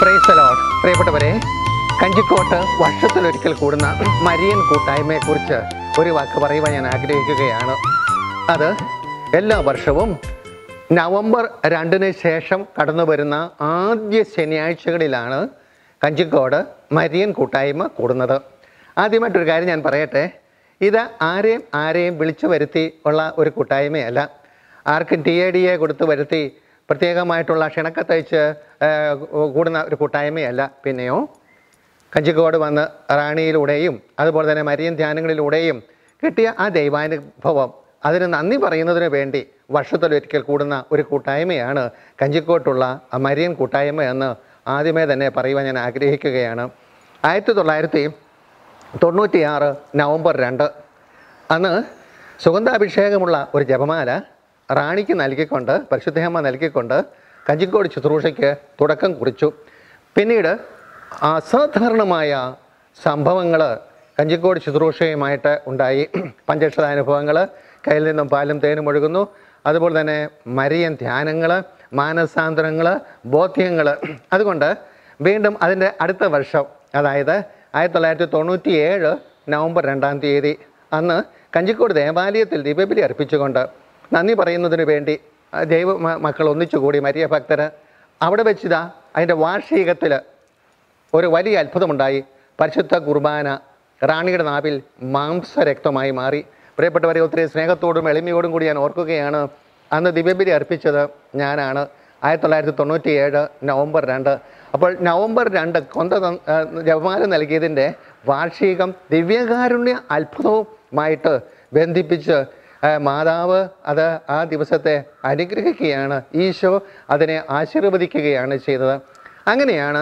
price load പ്രിയപ്പെട്ടവരെ കഞ്ചിക്കോട്ട് വർഷത്തിലൊരിക്കൽ കൂടുന്ന മരിയൻ കൂട്ടായ്മയെക്കുറിച്ച് ഒരു വാക്ക് പറയുവാൻ ഞാൻ ആഗ്രഹിക്കുകയാണ് അത് എല്ലാ വർഷവും നവംബർ രണ്ടിന് ശേഷം കടന്നു വരുന്ന ആദ്യ ശനിയാഴ്ചകളിലാണ് കഞ്ചിക്കോട് മരിയൻ കൂട്ടായ്മ കൂടുന്നത് ആദ്യമായിട്ടൊരു കാര്യം ഞാൻ പറയട്ടെ ഇത് ആരെയും ആരെയും വിളിച്ചു വരുത്തി ഉള്ള ഒരു കൂട്ടായ്മയല്ല ആർക്കും ടി എ ഡി എ കൊടുത്ത് വരുത്തി പ്രത്യേകമായിട്ടുള്ള ക്ഷണക്കത്തയച്ച് ഏഹ്, കൂടുന്ന ഒരു കൂട്ടായ്മയല്ല പിന്നെയോ കഞ്ചിക്കോട് വന്ന് റാണിയിലൂടെയും അതുപോലെ തന്നെ മരിയൻ ധ്യാനങ്ങളിലൂടെയും കിട്ടിയ ആ ദൈവാനുഭവം അതിന് നന്ദി പറയുന്നതിന് വേണ്ടി വർഷത്തിലൊരിക്കൽ കൂടുന്ന ഒരു കൂട്ടായ്മയാണ് കഞ്ചിക്കോട്ടുള്ള ആ മരിയൻ കൂട്ടായ്മ എന്ന് ആദ്യമേ തന്നെ പറയുവാൻ ഞാൻ ആഗ്രഹിക്കുകയാണ് ആയിരത്തി തൊള്ളായിരത്തി തൊണ്ണൂറ്റിയാറ് നവംബർ രണ്ട് അന്ന് സുഗന്ധാഭിഷേകമുള്ള ഒരു ജപമാല റാണിക്ക് നൽകിക്കൊണ്ട് പരിശുദ്ധയമ്മ നൽകിക്കൊണ്ട് കഞ്ചിക്കോട് ശുശ്രൂഷയ്ക്ക് തുടക്കം കുറിച്ചു പിന്നീട് അസാധാരണമായ സംഭവങ്ങൾ കഞ്ചിക്കോട് ശുശ്രൂഷയുമായിട്ട് ഉണ്ടായി പഞ്ചക്ഷതാനുഭവങ്ങൾ കയ്യിൽ നിന്നും പാലും തേനും ഒഴുകുന്നു അതുപോലെ തന്നെ മരിയൻ ധ്യാനങ്ങൾ മാനസാന്തരങ്ങൾ ബോധ്യങ്ങൾ അതുകൊണ്ട് വീണ്ടും അതിൻ്റെ അടുത്ത വർഷം അതായത് ആയിരത്തി തൊള്ളായിരത്തി തൊണ്ണൂറ്റി ഏഴ് നവംബർ രണ്ടാം തീയതി അന്ന് കഞ്ചിക്കോട് ദേവാലയത്തിൽ ദീപബലി അർപ്പിച്ചുകൊണ്ട് നന്ദി പറയുന്നതിന് വേണ്ടി ആ, ദൈവ മ- മക്കൾ ഒന്നിച്ചുകൂടി മരിയ ഭക്തർ അവിടെ വെച്ചിതാ അതിൻ്റെ വാർഷികത്തിൽ ഒരു വലിയ അത്ഭുതമുണ്ടായി പരിശുദ്ധ കുർബാന റാണിയുടെ നാവിൽ മാംസരക്തമായി മാറി പ്രിയപ്പെട്ടവരെ ഒത്തിരി സ്നേഹത്തോടും എളിമയോടും കൂടി ഞാൻ ഓർക്കുകയാണ് അന്ന് ദിവ്യബലി അർപ്പിച്ചത് ഞാനാണ് ആയിരത്തി തൊള്ളായിരത്തി തൊണ്ണൂറ്റി ഏഴ് നവംബർ രണ്ട് അപ്പോൾ നവംബർ രണ്ട് കൊന്ത തന്ന- ആ, ജപമാല നൽകിയതിൻ്റെ വാർഷികം ദിവ്യകാരുണ്യ അത്ഭുതവുമായിട്ട് ബന്ധിപ്പിച്ച് ആ, മാതാവ് അത് ആ ദിവസത്തെ അനുഗ്രഹിക്കുകയാണ് ഈശോ അതിനെ ആശീർവദിക്കുകയാണ് ചെയ്തത് അങ്ങനെയാണ്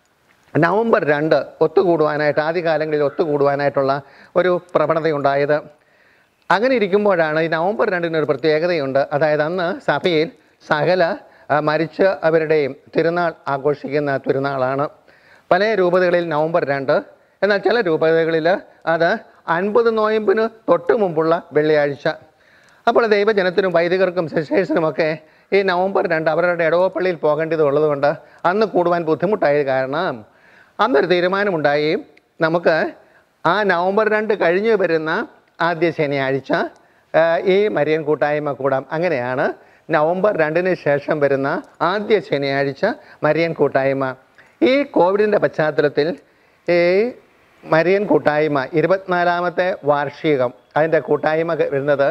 നവംബർ രണ്ട് ഒത്തുകൂടുവാനായിട്ട് ആദ്യകാലങ്ങളിൽ ഒത്തുകൂടുവാനായിട്ടുള്ള ഒരു പ്രവണതയുണ്ടായത് അങ്ങനെ ഇരിക്കുമ്പോഴാണ് ഈ നവംബർ രണ്ടിന് ഒരു പ്രത്യേകതയുണ്ട് അതായത് അന്ന് സഭയിൽ സകല ആ, മരിച്ച അവരുടെയും തിരുനാൾ ആഘോഷിക്കുന്ന തിരുനാളാണ് പല രൂപതകളിൽ നവംബർ രണ്ട് എന്നാൽ ചില രൂപതകളിൽ അത് അൻപത് നോയമ്പിന് തൊട്ട് മുമ്പുള്ള വെള്ളിയാഴ്ച അപ്പോൾ ദൈവജനത്തിനും വൈദികർക്കും സിസ്റ്റേഴ്സിനുമൊക്കെ ഈ നവംബർ രണ്ട് അവരുടെ ഇടവപ്പള്ളിയിൽ പോകേണ്ടത് ഉള്ളതുകൊണ്ട് അന്ന് കൂടുവാൻ ബുദ്ധിമുട്ടായത് കാരണം അന്നൊരു തീരുമാനമുണ്ടായി നമുക്ക് ആ നവംബർ രണ്ട് കഴിഞ്ഞ് വരുന്ന ആദ്യ ശനിയാഴ്ച ആ, ഈ മരിയൻ കൂട്ടായ്മ കൂടാം അങ്ങനെയാണ് നവംബർ രണ്ടിന് ശേഷം വരുന്ന ആദ്യ ശനിയാഴ്ച മരിയൻ കൂട്ടായ്മ ഈ കോവിഡിൻ്റെ പശ്ചാത്തലത്തിൽ ഈ മരിയൻ കൂട്ടായ്മ ഇരുപത്തിനാലാമത്തെ വാർഷികം അതിൻ്റെ കൂട്ടായ്മ വരുന്നത്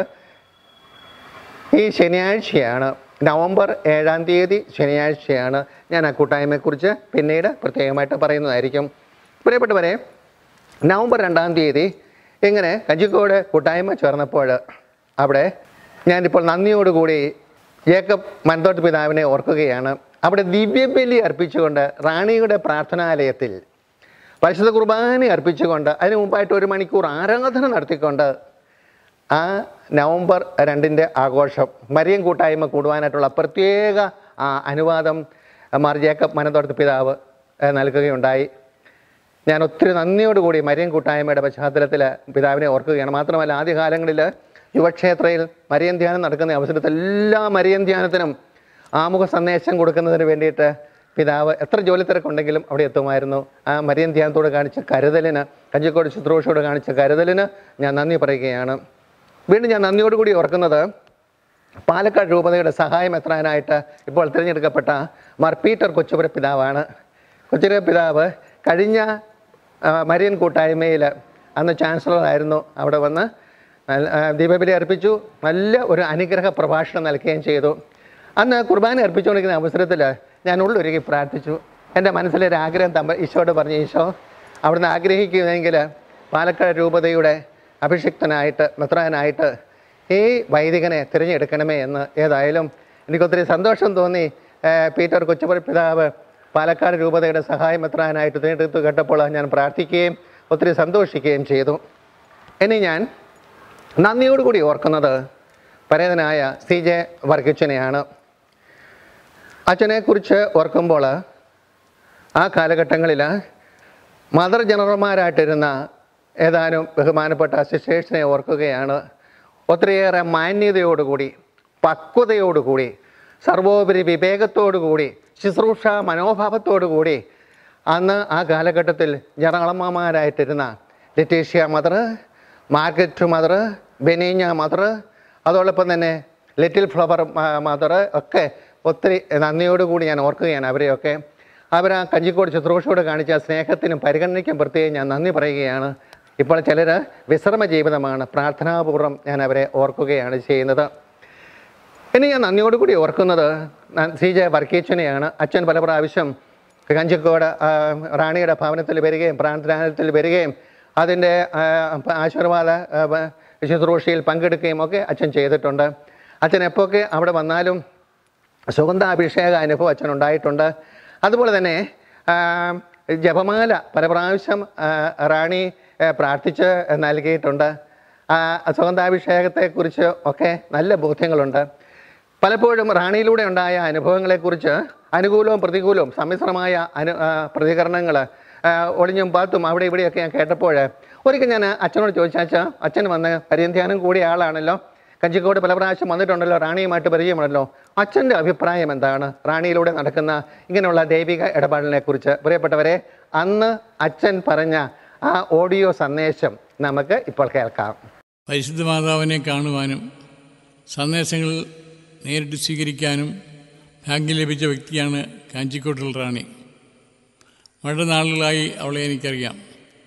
ഈ ശനിയാഴ്ചയാണ് നവംബർ ഏഴാം തീയതി ശനിയാഴ്ചയാണ് ഞാൻ ആ കൂട്ടായ്മയെക്കുറിച്ച് പിന്നീട് പ്രത്യേകമായിട്ട് പറയുന്നതായിരിക്കും പ്രിയപ്പെട്ടവരെ നവംബർ രണ്ടാം തീയതി ഇങ്ങനെ കഞ്ചിക്കോട് കൂട്ടായ്മ ചേർന്നപ്പോൾ അവിടെ ഞാനിപ്പോൾ നന്ദിയോടുകൂടി ജേക്കബ് മനത്തോട്ട് പിതാവിനെ ഓർക്കുകയാണ് അവിടെ ദിവ്യബലി അർപ്പിച്ചുകൊണ്ട് റാണിയുടെ പ്രാർത്ഥനാലയത്തിൽ പരിശുദ്ധ കുർബാന അർപ്പിച്ചുകൊണ്ട് അതിന് മുമ്പായിട്ട് ഒരു മണിക്കൂർ ആരാധന നടത്തിക്കൊണ്ട് ആ നവംബർ രണ്ടിൻ്റെ ആഘോഷം മരിയൻ കൂട്ടായ്മ കൂടുവാനായിട്ടുള്ള പ്രത്യേക ആ, അനുവാദം മാർ ജേക്കബ് മനത്തോടത്ത് പിതാവ് ഏ, നൽകുകയുണ്ടായി ഞാൻ ഒത്തിരി നന്ദിയോടുകൂടി മരിയൻ കൂട്ടായ്മയുടെ പശ്ചാത്തലത്തിൽ പിതാവിനെ ഓർക്കുകയാണ് മാത്രമല്ല ആദ്യകാലങ്ങളിൽ യുവക്ഷേത്രയിൽ മരിയൻ ധ്യാനം നടക്കുന്ന അവസരത്തിൽ എല്ലാ മരിയൻ ധ്യാനത്തിനും ആമുഖ സന്ദേശം കൊടുക്കുന്നതിന് വേണ്ടിയിട്ട് പിതാവ് എത്ര ജോലി തിരക്കുണ്ടെങ്കിലും അവിടെ എത്തുമായിരുന്നു ആ മരിയൻ ധ്യാനത്തോട് കാണിച്ച കരുതലിന് കഞ്ചിക്കോട് ശുശ്രൂഷയോട് കാണിച്ച കരുതലിന് ഞാൻ നന്ദി പറയുകയാണ് വീണ്ടും ഞാൻ നന്ദിയോടുകൂടി ഓർക്കുന്നത് പാലക്കാട് രൂപതയുടെ സഹായം എത്താനായിട്ട് ഇപ്പോൾ തിരഞ്ഞെടുക്കപ്പെട്ട മാർ പീറ്റർ കൊച്ചുപുര പിതാവാണ് കൊച്ചുപുര പിതാവ് കഴിഞ്ഞ ആ, മരിയൻ കൂട്ടായ്മയിൽ അന്ന് ചാൻസലറായിരുന്നു അവിടെ വന്ന് നല്ല- ആ, ദീപബലി അർപ്പിച്ചു നല്ല ഒരു അനുഗ്രഹ പ്രഭാഷണം നൽകുകയും ചെയ്തു അന്ന് കുർബാന അർപ്പിച്ചുകൊണ്ടിരിക്കുന്ന അവസരത്തിൽ ഞാൻ ഉള്ളൊരുക്കി പ്രാർത്ഥിച്ചു എൻ്റെ മനസ്സിലെ ഒരു ആഗ്രഹം തമ്പ ഈശോയോട് പറഞ്ഞു ഈശോ അവിടുന്ന് ആഗ്രഹിക്കുമെങ്കിൽ പാലക്കാട് രൂപതയുടെ അഭിഷിക്തനായിട്ട് മെത്രാനായിട്ട് ഈ വൈദികനെ തിരഞ്ഞെടുക്കണമേ എന്ന് ഏതായാലും എനിക്കൊത്തിരി സന്തോഷം തോന്നി ഏഹ് പീറ്റർ കൊച്ചുപുര പിതാവ് പാലക്കാട് രൂപതയുടെ സഹായം മെത്രാനായിട്ട് തിരഞ്ഞെടുത്ത് കേട്ടപ്പോൾ ഞാൻ പ്രാർത്ഥിക്കുകയും ഒത്തിരി സന്തോഷിക്കുകയും ചെയ്തു ഇനി ഞാൻ നന്ദിയോടുകൂടി ഓർക്കുന്നത് പരേതനായ സി ജെ വർഗിച്ചനെയാണ് അച്ഛനെക്കുറിച്ച് ഓർക്കുമ്പോൾ ആ കാലഘട്ടങ്ങളിൽ മദർ ജനറൽമാരായിട്ടിരുന്ന ഏതാനും ബഹുമാനപ്പെട്ട സിസ്റ്റേഴ്സിനെ ഓർക്കുകയാണ് ഒത്തിരിയേറെ മാന്യതയോടുകൂടി പക്വതയോടുകൂടി സർവോപരി വിവേകത്തോടുകൂടി ശുശ്രൂഷ മനോഭാവത്തോടുകൂടി അന്ന് ആ കാലഘട്ടത്തിൽ ജനറളമ്മമാരായിട്ടിരുന്ന Laetitia mother Margaret mother Benigna mother അതോടൊപ്പം തന്നെ ലിറ്റിൽ ഫ്ലവർ മദർ ഒക്കെ ഒത്തിരി നന്ദിയോടുകൂടി ഞാൻ ഓർക്കുകയാണ് അവരെയൊക്കെ അവർ ആ കഞ്ചിക്കോട് ശുശ്രൂഷയോട് കാണിച്ച സ്നേഹത്തിനും പരിഗണനയ്ക്കും പ്രത്യേകം ഞാൻ നന്ദി പറയുകയാണ് ഇപ്പോൾ ചിലർ വിശ്രമ ജീവിതമാണ് പ്രാർത്ഥനാപൂർവ്വം ഞാൻ അവരെ ഓർക്കുകയാണ് ചെയ്യുന്നത് ഇനി ഞാൻ നന്ദിയോടുകൂടി ഓർക്കുന്നത് ന- സി ജെ വർക്കീച്ചനെയാണ് അച്ഛൻ പല പ്രാവശ്യം കഞ്ചിക്കോട് ആ, റാണിയുടെ ഭവനത്തിൽ വരികയും പ്രാർത്ഥനാലയത്തിൽ വരികയും അതിൻ്റെ ആ, ആശീർവാദ ആ, പ- ശുശ്രൂഷയിൽ പങ്കെടുക്കുകയും ഒക്കെ അച്ഛൻ ചെയ്തിട്ടുണ്ട് അച്ഛൻ എപ്പോഴൊക്കെ അവിടെ വന്നാലും സുഗന്ധാഭിഷേക അനുഭവം അച്ഛനുണ്ടായിട്ടുണ്ട് അതുപോലെ തന്നെ ആ, ജപമാല പല പ്രാവശ്യം ആ, റാണി ആ, പ്രാർത്ഥിച്ച് നൽകിയിട്ടുണ്ട് ആ, സുഗന്ധാഭിഷേകത്തെക്കുറിച്ച് ഒക്കെ നല്ല ബോധ്യങ്ങളുണ്ട് പലപ്പോഴും റാണിയിലൂടെ ഉണ്ടായ അനുഭവങ്ങളെക്കുറിച്ച് അനുകൂലവും പ്രതികൂലവും സമ്മിശ്രമായ അനു പ്രതികരണങ്ങൾ ഒളിഞ്ഞും പാത്തും അവിടെ ഇവിടെയൊക്കെ ഞാൻ കേട്ടപ്പോൾ ഒരിക്കൽ ഞാൻ അച്ഛനോട് ചോദിച്ചാച്ച അച്ഛൻ വന്ന് പരിയന്ധ്യാനം കൂടിയ ആളാണല്ലോ കഞ്ചിക്കോട് പല പ്രാവശ്യം വന്നിട്ടുണ്ടല്ലോ റാണിയുമായിട്ട് പരിചയമുണ്ടല്ലോ അച്ഛൻ്റെ അഭിപ്രായം എന്താണ് റാണിയിലൂടെ നടക്കുന്ന ഇങ്ങനെയുള്ള ദൈവിക ഇടപാടിനെ കുറിച്ച് പ്രിയപ്പെട്ടവരെ അന്ന് അച്ഛൻ പറഞ്ഞ ആ ഓഡിയോ സന്ദേശം നമുക്ക് ഇപ്പോൾ കേൾക്കാം പരിശുദ്ധ മാതാവിനെ കാണുവാനും സന്ദേശങ്ങൾ നേരിട്ട് സ്വീകരിക്കാനും ഭാഗ്യം ലഭിച്ച വ്യക്തിയാണ് കാഞ്ചിക്കോട്ടിൽ റാണി വളരെ നാളുകളായി അവളെ എനിക്കറിയാം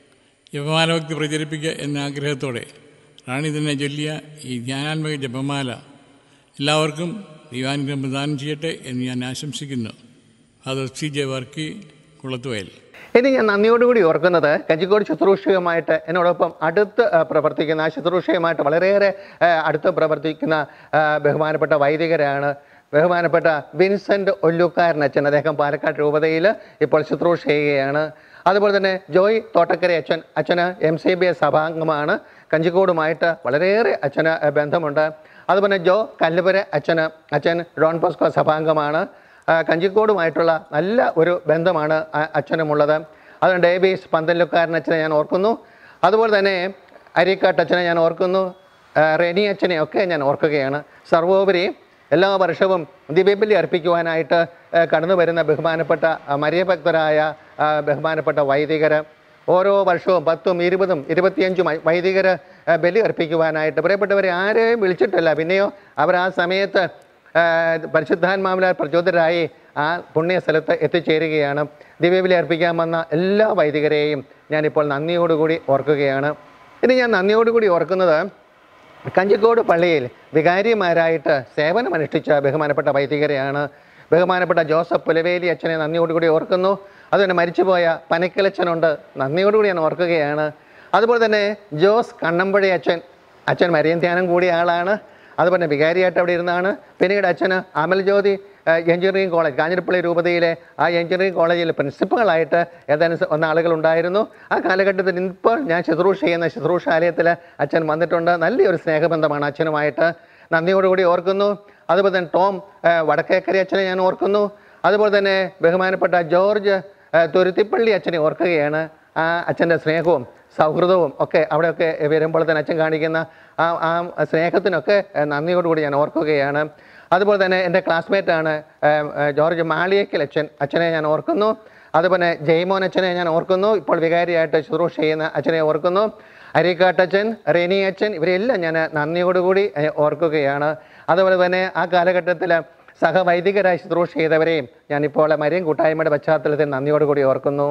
ജപമാല ഭക്തി പ്രചരിപ്പിക്കുക എന്ന ആഗ്രഹത്തോടെ റാണി തന്നെ ചൊല്ലിയ ഈ ധ്യാനാത്മക ജപമാല എല്ലാവർക്കും ദൈവാനുഗ്രഹം പ്രദാനം ചെയ്യട്ടെ എന്ന് ഞാൻ ആശംസിക്കുന്നു father C J Varkey Kulathuvayal ഇനി ഞാൻ നന്ദിയോടുകൂടി ഓർക്കുന്നത് കഞ്ചിക്കോട് ശുശ്രൂഷയുമായിട്ട് എന്നോടൊപ്പം അടുത്ത് ആ, പ്രവർത്തിക്കുന്ന ആ ശുശ്രൂഷയുമായിട്ട് വളരെയേറെ ആ, അടുത്ത് പ്രവർത്തിക്കുന്ന ആ, ബഹുമാനപ്പെട്ട വൈദികരാണ് ബഹുമാനപ്പെട്ട വിൻസെന്റ് ഒല്ലുക്കാരൻ അച്ഛൻ അദ്ദേഹം പാലക്കാട് രൂപതയിൽ ഇപ്പോൾ ശുശ്രൂഷ ചെയ്യുകയാണ് അതുപോലെ തന്നെ ജോയ് തോട്ടക്കര അച്ഛൻ അച്ഛന് എം സി ബി എസ് സഭാംഗമാണ് കഞ്ചിക്കോടുമായിട്ട് വളരെയേറെ അച്ഛന് ആ, ബന്ധമുണ്ട് അതുപോലെ ജോ കല്ലുപുര അച്ഛന് അച്ഛൻ ഡോൺ ബോസ്കോ സഭാംഗമാണ് ആ, കഞ്ചിക്കോടുമായിട്ടുള്ള നല്ല ഒരു ബന്ധമാണ് ആ- അച്ഛനുമുള്ളത് അതുകൊണ്ട് ഡേവീസ് പന്തലുക്കാരൻ അച്ഛനെ ഞാൻ ഓർക്കുന്നു അതുപോലെ തന്നെ അരിക്കാട്ട് അച്ഛനെ ഞാൻ ഓർക്കുന്നു ആ, റെനി അച്ഛനെ ഒക്കെ ഞാൻ ഓർക്കുകയാണ് സർവോപരി എല്ലാ വർഷവും ദിവ്യബലി അർപ്പിക്കുവാനായിട്ട് ആ, കടന്നു വരുന്ന ബഹുമാനപ്പെട്ട ആ, മര്യഭക്തരായ ആ, ബഹുമാനപ്പെട്ട വൈദികർ ഓരോ വർഷവും പത്തും ഇരുപതും ഇരുപത്തിയഞ്ചും വൈദികർ ബലി അർപ്പിക്കുവാനായിട്ട് പ്രിയപ്പെട്ടവരെ ആരെയും വിളിച്ചിട്ടില്ല പിന്നെയോ അവർ ആ സമയത്ത് ആ, പരിശുദ്ധാത്മാവിലാൽ പ്രചോദരായി ആ പുണ്യ സ്ഥലത്ത് എത്തിച്ചേരുകയാണ് ദിവ്യബലി അർപ്പിക്കാൻ വന്ന എല്ലാ വൈദികരെയും ഞാനിപ്പോൾ നന്ദിയോടുകൂടി ഓർക്കുകയാണ് ഇനി ഞാൻ നന്ദിയോടുകൂടി ഓർക്കുന്നത് കഞ്ചിക്കോട് പള്ളിയിൽ വികാരിമാരായിട്ട് സേവനമനുഷ്ഠിച്ച ബഹുമാനപ്പെട്ട വൈദികരെയാണ് ബഹുമാനപ്പെട്ട ജോസഫ് പുലവേലി അച്ഛനെ നന്ദിയോടുകൂടി ഓർക്കുന്നു അതുപോലെ മരിച്ചുപോയ പനക്കലച്ഛനുണ്ട് നന്ദിയോടുകൂടി ഞാൻ ഓർക്കുകയാണ് അതുപോലെ തന്നെ ജോസ് കണ്ണമ്പഴ അച്ഛൻ അച്ഛൻ മരിയൻ ധ്യാനം കൂടിയ ആളാണ് അതുപോലെ തന്നെ വികാരിയായിട്ട് അവിടെ ഇരുന്നാണ് പിന്നീട് അച്ഛന് അമൽജ്യോതി എഞ്ചിനീയറിംഗ് കോളേജ് കാഞ്ഞിരപ്പള്ളി രൂപതയിലെ ആ എഞ്ചിനീയറിംഗ് കോളേജിൽ പ്രിൻസിപ്പളായിട്ട് ഏതാനും സ- വന്ന ആളുകളുണ്ടായിരുന്നു ആ കാലഘട്ടത്തിൽ ഇപ്പോൾ ഞാൻ ശുശ്രൂഷ ചെയ്യുന്ന ശുശ്രൂഷാലയത്തിൽ അച്ഛൻ വന്നിട്ടുണ്ട് നല്ലൊരു സ്നേഹബന്ധമാണ് അച്ഛനുമായിട്ട് നന്ദിയോടുകൂടി ഓർക്കുന്നു അതുപോലെ തന്നെ ടോം ആ, വടക്കേക്കരി അച്ഛനെ ഞാൻ ഓർക്കുന്നു അതുപോലെ തന്നെ ബഹുമാനപ്പെട്ട ജോർജ് ആ, തുരുത്തിപ്പള്ളി അച്ഛനെ ഓർക്കുകയാണ് ആ അച്ഛൻ്റെ സ്നേഹവും സൗഹൃദവും ഒക്കെ അവിടെയൊക്കെ വരുമ്പോൾ തന്നെ അച്ഛൻ കാണിക്കുന്ന ആ ആ സ്നേഹത്തിനൊക്കെ ആ, നന്ദിയോടുകൂടി ഞാൻ ഓർക്കുകയാണ് അതുപോലെ തന്നെ എൻ്റെ ക്ലാസ്മേറ്റാണ് ജോർജ് മാളിയക്കൽ അച്ഛൻ അച്ഛനെ ഞാൻ ഓർക്കുന്നു അതുപോലെ ജയ്മോൻ അച്ഛനെ ഞാൻ ഓർക്കുന്നു ഇപ്പോൾ വികാരിയായിട്ട് ശുശ്രൂഷ ചെയ്യുന്ന അച്ഛനെ ഓർക്കുന്നു അരിക്കാട്ടച്ഛൻ റെനി അച്ഛൻ ഇവരെല്ലാം ഞാൻ നന്ദിയോടുകൂടി ഏ, ഓർക്കുകയാണ് അതുപോലെ തന്നെ ആ കാലഘട്ടത്തിൽ സഹവൈദികരായി ശുശ്രൂഷ ചെയ്തവരെയും ഞാനിപ്പോൾ മരിയൻ കൂട്ടായ്മയുടെ പശ്ചാത്തലത്തിൽ നന്ദിയോടുകൂടി ഓർക്കുന്നു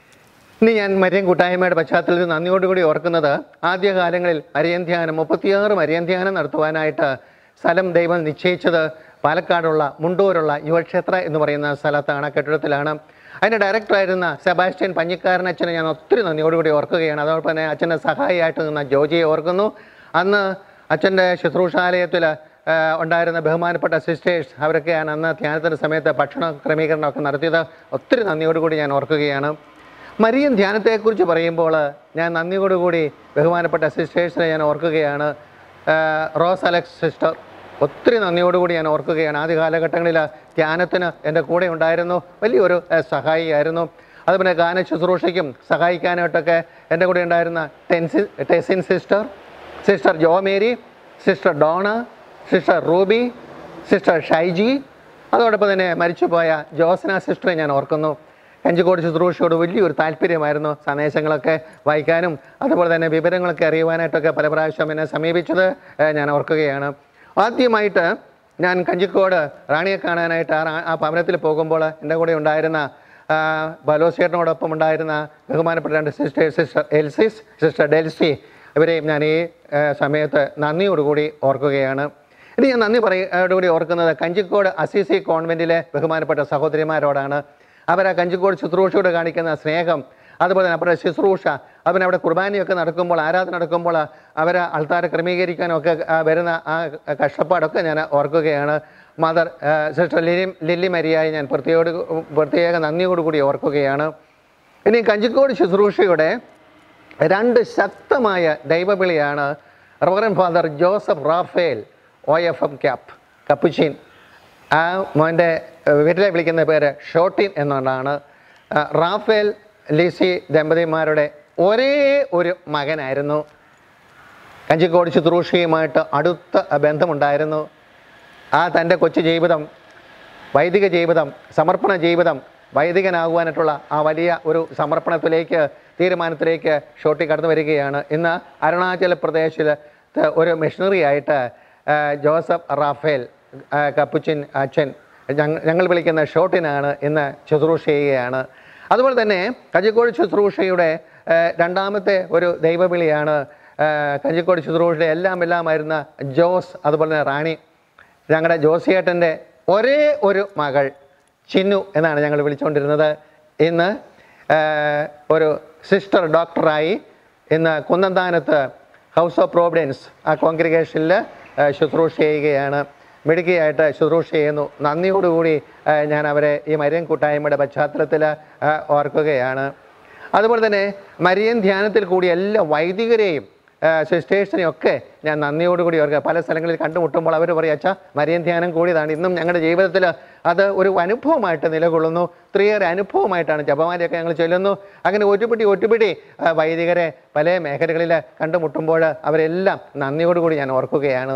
ഇനി ഞാൻ മരിയൻ കൂട്ടായ്മയുടെ പശ്ചാത്തലത്തിൽ നന്ദിയോടുകൂടി ഓർക്കുന്നത് ആദ്യകാലങ്ങളിൽ മരിയൻ ധ്യാനം മുപ്പത്തിയാറ് മരിയൻ ധ്യാനം നടത്തുവാനായിട്ട് സ്ഥലം ദൈവം നിശ്ചയിച്ചത് പാലക്കാടുള്ള മുണ്ടൂരുള്ള യുവക്ഷേത്ര എന്ന് പറയുന്ന സ്ഥലത്താണ് ആ കെട്ടിടത്തിലാണ് അതിൻ്റെ ഡയറക്ടറായിരുന്ന സെബാസ്റ്റ്യൻ പഞ്ഞിക്കാരൻ അച്ഛനെ ഞാൻ ഒത്തിരി നന്ദിയോടുകൂടി ഓർക്കുകയാണ് അതോടൊപ്പം തന്നെ അച്ഛൻ്റെ സഹായിയായിട്ട് നിന്ന ജോജിയെ ഓർക്കുന്നു അന്ന് അച്ഛൻ്റെ ശുശ്രൂഷാലയത്തിൽ ആ, ഉണ്ടായിരുന്ന ബഹുമാനപ്പെട്ട സിസ്റ്റേഴ്സ് അവരൊക്കെയാണ് അന്ന് ധ്യാനത്തിൻ്റെ സമയത്ത് ഭക്ഷണ ക്രമീകരണമൊക്കെ നടത്തിയത് ഒത്തിരി നന്ദിയോടുകൂടി ഞാൻ ഓർക്കുകയാണ് മരിയൻ ധ്യാനത്തെക്കുറിച്ച് പറയുമ്പോൾ ഞാൻ നന്ദിയോടുകൂടി ബഹുമാനപ്പെട്ട സിസ്റ്റേഴ്സിനെ ഞാൻ ഓർക്കുകയാണ് ആ, റോസ് അലക്സ് സിസ്റ്റർ ഒത്തിരി നന്ദിയോടുകൂടി ഞാൻ ഓർക്കുകയാണ് ആദ്യ കാലഘട്ടങ്ങളിൽ ധ്യാനത്തിന് എൻ്റെ കൂടെ ഉണ്ടായിരുന്നു വലിയൊരു ആ, സഹായിയായിരുന്നു അതുപോലെ ഗാന ശുശ്രൂഷയ്ക്കും സഹായിക്കാനായിട്ടൊക്കെ എൻ്റെ കൂടെ ഉണ്ടായിരുന്ന Tency Tessin sister sister Jomary sister Dona sister Ruby sister Shaiji അതോടൊപ്പം തന്നെ മരിച്ചുപോയ ജോസ്ന സിസ്റ്ററെ ഞാൻ ഓർക്കുന്നു കഞ്ചിക്കോട് ശുശ്രൂഷയോട് വലിയൊരു താല്പര്യമായിരുന്നു സന്ദേശങ്ങളൊക്കെ വായിക്കാനും അതുപോലെ തന്നെ വിവരങ്ങളൊക്കെ അറിയുവാനായിട്ടൊക്കെ പല പ്രാവശ്യം എന്നെ സമീപിച്ചത് ഏഹ്, ഞാൻ ഓർക്കുകയാണ് ആദ്യമായിട്ട് ഞാൻ കഞ്ചിക്കോട് റാണിയെ കാണാനായിട്ട് ആ റാ- ആ ഭവനത്തിൽ പോകുമ്പോൾ എൻ്റെ കൂടെ ഉണ്ടായിരുന്ന ആ, ബലോസേട്ടനോടൊപ്പം ഉണ്ടായിരുന്ന ബഹുമാനപ്പെട്ട രണ്ട് sister sister Elsis sister Delsy ഇവരെയും ഞാൻ ഈ ആ, സമയത്ത് നന്ദിയോടുകൂടി ഓർക്കുകയാണ് ഇനി ഞാൻ നന്ദി പറയോടുകൂടി ഓർക്കുന്നത് കഞ്ചിക്കോട് അസിസി കോൺവെൻറ്റിലെ ബഹുമാനപ്പെട്ട സഹോദരിമാരോടാണ് അവർ ആ കഞ്ചിക്കോട് ശുശ്രൂഷയോട് കാണിക്കുന്ന സ്നേഹം അതുപോലെ തന്നെ അവരുടെ ശുശ്രൂഷ അതുപോലെ അവിടെ കുർബാനയൊക്കെ നടക്കുമ്പോൾ ആരാധന നടക്കുമ്പോൾ അവർ ആൾക്കാരെ ക്രമീകരിക്കാനൊക്കെ ആ, വരുന്ന ആ കഷ്ടപ്പാടൊക്കെ ഞാൻ ഓർക്കുകയാണ് മദർ സിസ്റ്റർ ലിലി ലില്ലി മരിയായി ഞാൻ പ്രത്യേക പ്രത്യേക നന്ദിയോടുകൂടി ഓർക്കുകയാണ് ഇനി കഞ്ചിക്കോട് ശുശ്രൂഷയുടെ രണ്ട് ശക്തമായ ദൈവവിളിയാണ് reverend father Joseph Raphael O F M Cap Capuchin ആ മോൻ്റെ ഏഹ്, വീട്ടിലെ വിളിക്കുന്ന പേര് ഷോട്ടിൻ എന്നുകൊണ്ടാണ് ആ, റാഫേൽ ലിസി ദമ്പതിമാരുടെ ഒരേ ഒരു മകനായിരുന്നു കഞ്ചിക്കോട് ശുശ്രൂഷയുമായിട്ട് അടുത്ത ബന്ധമുണ്ടായിരുന്നു ആ തൻ്റെ കൊച്ചു ജീവിതം വൈദിക ജീവിതം സമർപ്പണ ജീവിതം വൈദികനാകുവാനായിട്ടുള്ള ആ വലിയ ഒരു സമർപ്പണത്തിലേക്ക് തീരുമാനത്തിലേക്ക് ഷോട്ടി കടന്നു വരികയാണ് ഇന്ന് അരുണാചൽ പ്രദേശിൽ ഒരു മിഷണറി ആയിട്ട് ആ, ജോസഫ് റാഫേൽ ആ, കപ്പുച്ചിൻ അച്ഛൻ ഞങ്ങ- ഞങ്ങൾ വിളിക്കുന്ന ഷോട്ടിനാണ് ഇന്ന് ശുശ്രൂഷ ചെയ്യുകയാണ് അതുപോലെ തന്നെ കഞ്ചിക്കോട് ശുശ്രൂഷയുടെ ആ, രണ്ടാമത്തെ ഒരു ദൈവവിളിയാണ് ആ, കഞ്ചിക്കോട് ശുശ്രൂഷയുടെ എല്ലാം എല്ലാമായിരുന്ന ജോസ് അതുപോലെ തന്നെ റാണി ഞങ്ങളുടെ ജോസിയേട്ടൻ്റെ ഒരേ ഒരു മകൾ ചിന്നു എന്നാണ് ഞങ്ങൾ വിളിച്ചുകൊണ്ടിരുന്നത് ഇന്ന് ആ, ഒരു സിസ്റ്റർ ഡോക്ടറായി ഇന്ന് കുന്നന്താനത്ത് ഹൗസ് ഓഫ് പ്രോവിഡൻസ് ആ കോൺഗ്രിഗേഷനിൽ ശുശ്രൂഷ ചെയ്യുകയാണ് മിടുക്കിയായിട്ട് ശുശ്രൂഷ ചെയ്യുന്നു നന്ദിയോടുകൂടി ആ, ഞാൻ അവരെ ഈ മരിയൻ കൂട്ടായ്മയുടെ പശ്ചാത്തലത്തിൽ ആ, ഓർക്കുകയാണ് അതുപോലെ തന്നെ മരിയൻ ധ്യാനത്തിൽ കൂടി എല്ലാ വൈദികരെയും സിസ്റ്റേഴ്സിനെയും ഒക്കെ ഞാൻ നന്ദിയോടുകൂടി ഓർക്കുക പല സ്ഥലങ്ങളിൽ കണ്ടുമുട്ടുമ്പോൾ അവർ പറയും അച്ഛാ മരിയൻ ധ്യാനം കൂടിയതാണ് ഇന്നും ഞങ്ങളുടെ ജീവിതത്തിൽ അത് ഒരു അനുഭവമായിട്ട് നിലകൊള്ളുന്നു ഒത്തിരിയേറെ അനുഭവമായിട്ടാണ് ജപമാലയൊക്കെ ഞങ്ങൾ ചൊല്ലുന്നു അങ്ങനെ ഒറ്റുപിടി ഒറ്റുപിടി ആ, വൈദികരെ പല മേഖലകളിൽ കണ്ടുമുട്ടുമ്പോൾ അവരെല്ലാം നന്ദിയോടുകൂടി ഞാൻ ഓർക്കുകയാണ്